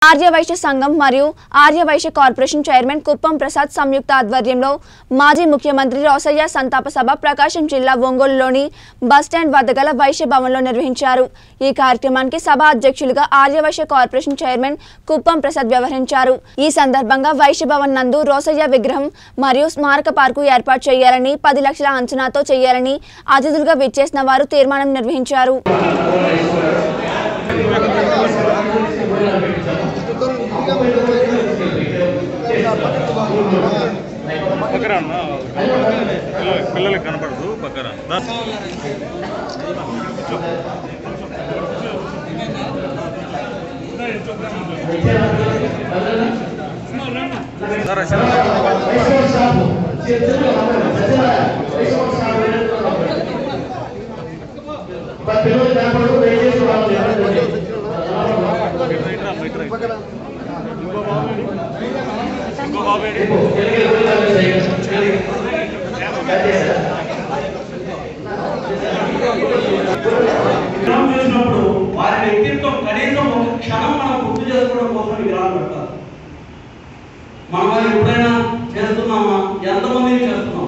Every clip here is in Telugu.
ఆర్యవైశ్య సంఘం మరియు ఆర్యవైశ్య కార్పొరేషన్ చైర్మన్ కుప్పం ప్రసాద్ సంయుక్త ఆధ్వర్యంలో మాజీ ముఖ్యమంత్రి రోసయ్య సంతాప సభ ప్రకాశం జిల్లా ఒంగోలులోని బస్టాండ్ వద్ద గల వైశ్య భవన్లో నిర్వహించారు ఈ కార్యక్రమానికి సభ అధ్యక్షులుగా ఆర్యవైశ్య కార్పొరేషన్ చైర్మన్ కుప్పం ప్రసాద్ వ్యవహరించారు ఈ సందర్భంగా వైశ్య భవన్ నందు రోసయ్య విగ్రహం మరియు స్మారక పార్కు ఏర్పాటు చేయాలని పది లక్షల అంచనాతో చేయాలని అతిథులుగా విచ్చేసిన వారు తీర్మానం నిర్వహించారు పక్కన అన్న పిల్ల- పిల్లలకి కనపడదు పక్కన దా. సరే సరే ఇట్రా, ఇట్రా, ఇట్రా. ఇంకో బాబు ఏడి? విరామం చేసినప్పుడు వారి వ్యక్తిత్వం కనీసం ఒక క్షణం మనం గుర్తు చేసుకోవడం కోసం విరామం పెడతారు మనం అది ఎప్పుడైనా చేస్తున్నామా ఎంతమంది చేస్తున్నాం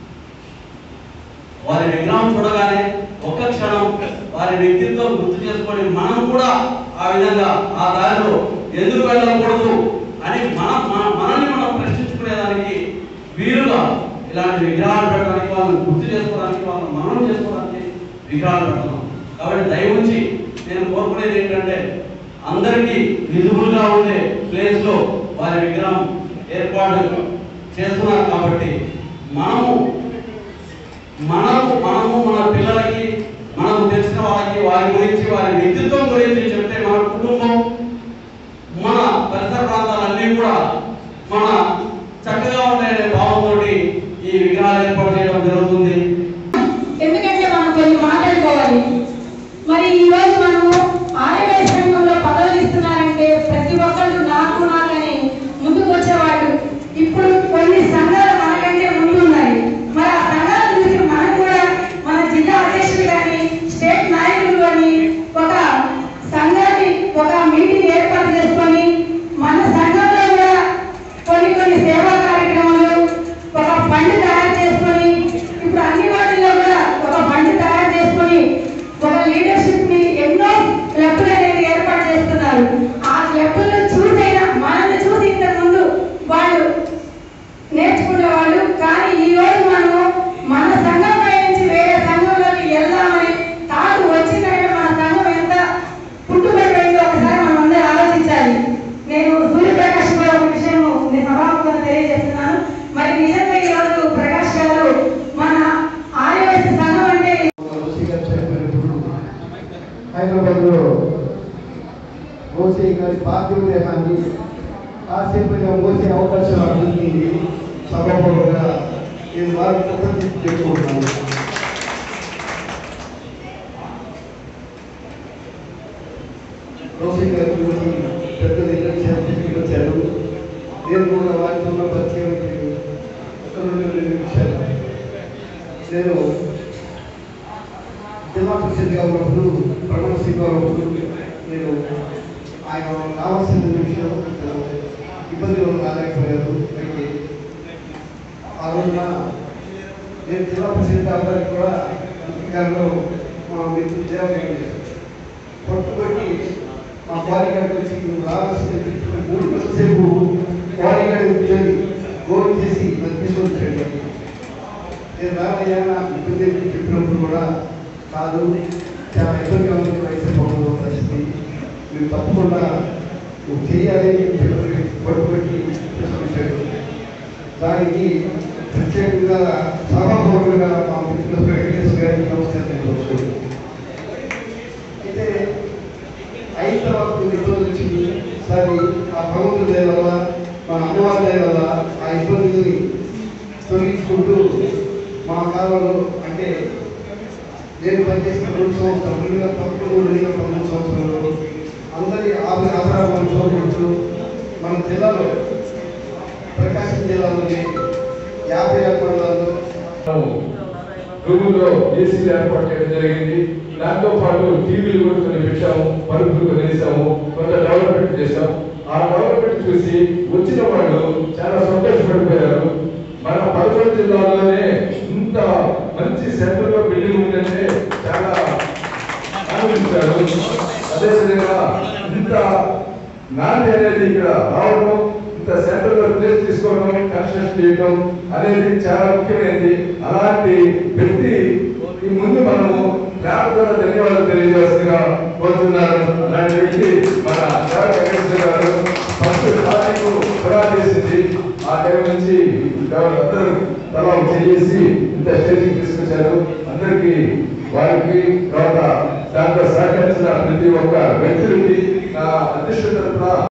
వారి విగ్రహం చూడగానే ఒక్క క్షణం వారి వ్యక్తిత్వం గుర్తు చేసుకొని మనం కూడా ఆ విధంగా ఆ దారిలో ఎందుకు వెళ్ళకూడదు అని మన మన- మనల్ని మనం ప్రశ్నించుకునేదానికి వీలుగా ఇలాంటి విగ్రహాలు పెట్టడానికి వాళ్ళని గుర్తు చేసుకోవడానికి వాళ్ళని మనం చేసుకోవడానికి విగ్రహాలు పెడుతున్నాం కాబట్టి దయవుంచి నేను కోరుకునేది ఏంటంటే అందరికీ విజిబుల్ గా ఉండే ప్లేస్ లో వారి విగ్రహం ఏర్పాటు చేస్తున్నారు కాబట్టి మనము మనము మనము మన పిల్లలకి మనకు తెలిసిన వాళ్ళకి వారి గురించి వారి వ్యక్తిత్వం గురించి చెప్తే మన కుటుంబం మన పరిసర ప్రాంతాలన్నీ కూడా మన చక్కగా ఉండే భావంతో ఈ విగ్రహాలు ఏర్పాటు చేయడం జరుగుతుంది ఎందుకంటే మనం కొన్ని మాట్లాడుకోవాలి మరి ఈ రోజు మనము ఆరోగ్య సంఘంలో పదవులు ఇస్తున్నారంటే ప్రతి ఒక్కళ్ళు నాకు నాకని ముందుకు వచ్చేవాళ్ళు ఇప్పుడు కొన్ని సంఘాలు మనకంటే ముందు ఉన్నాయి మరి ఆ సంఘాలు చూసి మనం కూడా మన జిల్లా అధ్యక్షులు కానీ స్టేట్ నాయకులు కానీ ఒక సంఘాన్ని ఒక మీటింగ్ ఏర్పాటు చేసుకొని మన సంఘంలో కూడా కొన్ని కొన్ని సేవా కార్యక్రమాలు ఒక ఫండ్ తయారు చేసుకొని ఇప్పుడు అన్ని వాటిల్లో కూడా ఒక ఫండ్ తయారు చేసుకొని ఒక లీడర్షిప్ ని ఎన్నో క్లబ్లు అనేది ఏర్పాటు చేస్తున్నారు ఆ క్లబ్లు చూసైనా మనల్ని చూసి ఇంతకు ముందు వాళ్ళు నేర్చుకునే వాళ్ళు కానీ ఈ రోజు మనము మన సంఘం పై నుంచి వేరే సంఘంలోకి వెళ్దామని తాటు వచ్చిందంటే మన సంఘం ఎంత పుట్టుబడిపోయిందో ఒకసారి మనం అందరూ ఆలోచించాలి నేను సూర్యప్రకాష్ గారు ఒక విషయం నేను సభాముఖంగా తెలియజేస్తున్నాను మరి నిజంగా ఈ రోజు ప్రకాష్ గారు మన ఆర్యవైశ్య సంఘం అంటే హైదరాబాద్ లో మోసే గారి పార్థివ దేహాన్ని కాసేపుగా మోసే అవకాశం అందింది సభాపూర్వకంగా నేను వారికి కృతజ్ఞతలు చెప్పుకుంటున్నాను రోసే గారి గురించి పెద్ద నిర్ణయం వచ్చారు నేను కూడా వారితో ఉన్న పరిచయం ఒక రెండు రెండు నిమిషాలు నేను జిల్లా పరిషత్గా ఉన్నప్పుడు ప్రమాణ స్వీకారం నేను ఆయన కావాల్సిన విషయం ఇబ్బందులు రాలేకపోయారు అయితే ఆ రోజున నేను జిల్లా పరిషత్ అబ్బాయి కూడా అధికారంలో మా మిత్రులు దేవగారు పట్టుబట్టి మా బాలిగాడికి వచ్చి నువ్వు రావాల్సిన మూడు గంటల సేపు బాలిగాడి కూర్చొని గోల్ చేసి నన్ను తీసుకొచ్చాడు నేను రావయ్యా నాకు ఇబ్బంది అని చెప్పినప్పుడు కూడా కాదు చాలా ఇబ్బందిగా ఉంది వయసు పనులు పరిస్థితి మీరు తప్పకుండా నువ్వు చేయాలి అని చెప్పి పట్టుబట్టి తీసుకొచ్చాడు దానికి ప్రత్యేకంగా సభాపూర్వకంగా మా మిత్రులు వెంకటేశ్వర గారికి నమస్కారం తెలుసుకోండి అయితే అయిన తర్వాత కొన్ని ఇబ్బందులు వచ్చింది సరే ఆ భగవంతుడి దయ వల్ల మన అమ్మవారి దయ వల్ల ఆ ఇబ్బందుల్ని తొలగించుకుంటూ మా కాలంలో అంటే నేను పనిచేసిన రెండు సంవత్సరాలు రెండు వేల పదకొండు రెండు వేల పదమూడు సంవత్సరంలో అందరి ఆభ ఆభరణాలు చూడవచ్చు మన జిల్లాలో ప్రకాశం జిల్లాలోని యాభై ఆరు మండలాల్లో గూగుల్లో ఏసీలు ఏర్పాటు చేయడం జరిగింది దాంతో పాటు టీవీలు కూడా కొన్ని పెట్టాము బల్బులు కొనేసాము కొంత డెవలప్మెంట్ చేసాం ఆ డెవలప్మెంట్ చూసి వచ్చిన వాళ్ళు చాలా సంతోషపడిపోయారు మన పదకొండు జిల్లాలోనే ఇంత మంచి సెంటర్ లో బిల్డింగ్ ఉందంటే చాలా ఆనందించారు అదేవిధంగా ఇంత నాణ్య అనేది ఇక్కడ రావడం ఇంత సెంటర్ లో ప్లేస్ తీసుకోవడం కన్స్ట్రక్షన్ చేయడం అనేది చాలా ముఖ్యమైనది అలాంటి వ్యక్తి ఈ ముందు మనము ల్యాబ్ ద్వారా ధన్యవాదాలు తెలియజేస్తున్నా కోరుతున్నాను అలాంటి వ్యక్తి మన సేవ వెంకటేశ్వర గారు ఫస్ట్ తారీఖు కూడా చేసింది ఆ టైం నుంచి అందరూ తల చేసి ఇంత స్టేజింగ్ తీసుకొచ్చారు అందరికీ వారికి తర్వాత దాంట్లో సహకరించిన ప్రతి ఒక్క వ్యక్తులకి నా అదృష్ట తరఫున